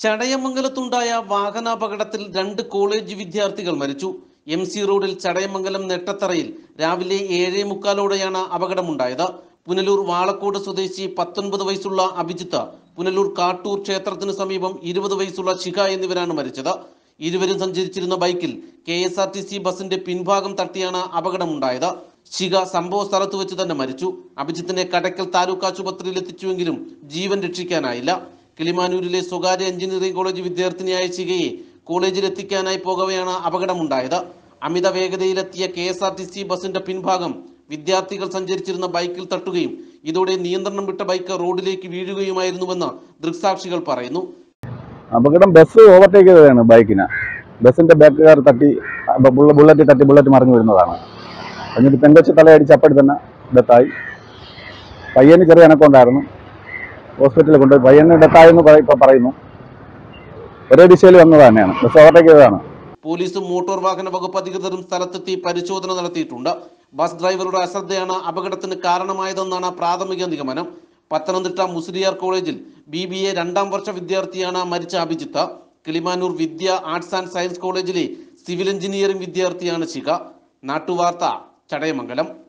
ചടയമംഗലത്തുണ്ടായ വാഹനാപകടത്തിൽ രണ്ട് കോളേജ് വിദ്യാർത്ഥികൾ മരിച്ചു എം സി റോഡിൽ ചടയമംഗലം നെട്ടത്തറയിൽ രാവിലെ ഏഴേ മുക്കാലോടെയാണ് അപകടമുണ്ടായത് പുനലൂർ വാളക്കോട് സ്വദേശി പത്തൊൻപത് വയസ്സുള്ള അഭിജിത്ത് പുനലൂർ കാട്ടൂർ ക്ഷേത്രത്തിന് സമീപം ഇരുപത് വയസ്സുള്ള ശിഖ എന്നിവരാണ് മരിച്ചത് ഇരുവരും സഞ്ചരിച്ചിരുന്ന ബൈക്കിൽ K S R T C ബസിന്റെ പിൻഭാഗം തട്ടിയാണ് അപകടമുണ്ടായത് ശിഖ സംഭവ സ്ഥലത്ത് വെച്ച് തന്നെ മരിച്ചു അഭിജിത്തിനെ കടക്കൽ താലൂക്ക് ആശുപത്രിയിൽ എത്തിച്ചുവെങ്കിലും ജീവൻ രക്ഷിക്കാനായില്ല കിളിമാനൂരിലെ സ്വകാര്യ എഞ്ചിനീയറിംഗ് കോളേജ് വിദ്യാർത്ഥിനിയായ ശിഖയെ കോളേജിൽ എത്തിക്കാനായി പോകവെയാണ് അപകടമുണ്ടായത് അമിത വേഗതയിലെത്തിയ K S R T C ബസിന്റെ പിൻഭാഗം വിദ്യാർത്ഥികൾ സഞ്ചരിച്ചിരുന്ന ബൈക്കിൽ തട്ടുകയും ഇതോടെ നിയന്ത്രണം വിട്ട ബൈക്ക് റോഡിലേക്ക് വീഴുകയുമായിരുന്നുവെന്ന് ദൃക്സാക്ഷികൾ പറയുന്നു അപകടം ബസ് ഓവർടേക്ക് ചെയ്തതാണ് ബൈക്കിനെ ബസ്സിന്റെ ബാക്ക് കാർ തട്ടി അപ്പൊ ബുള്ള- ബുള്ളറ്റ് തട്ടി ബുള്ളറ്റ് മറിഞ്ഞു വരുന്നതാണ് എന്നിട്ട് പെങ്കൊച്ച് തലയടിച്ച് അപ്പടി തന്നെ ഡെത്തായി പയ്യന് ചെറിയ അനക്കമുണ്ടായിരുന്നു ഹോസ്പിറ്റലിൽ കൊണ്ടുപോയി പയ്യന് ഡെത്തായെന്ന് പറ- ഇപ്പൊ പറയുന്നു ഒരേ ദിശയിൽ വന്നത് തന്നെയാണ് ബസ് ഓവർടേക്ക് ചെയ്തതാണ് പോലീസും മോട്ടോർ വാഹന വകുപ്പ് അധികൃതരും സ്ഥലത്തെത്തി പരിശോധന നടത്തിയിട്ടുണ്ട് ബസ് ഡ്രൈവറുടെ അശ്രദ്ധയാണ് അപകടത്തിന് കാരണമായതെന്നാണ് പ്രാഥമിക നിഗമനം പത്തനംതിട്ട മുസ്ലിയാർ കോളേജിൽ ബി ബി എ രണ്ടാം വർഷ വിദ്യാർത്ഥിയാണ് മരിച്ച Abhijith Kilimanoor Vidya arts and science കോളേജിലെ സിവിൽ എഞ്ചിനീയറിംഗ് വിദ്യാർത്ഥിയാണ് ശിഖ നാട്ടുവാർത്ത ചടയമംഗലം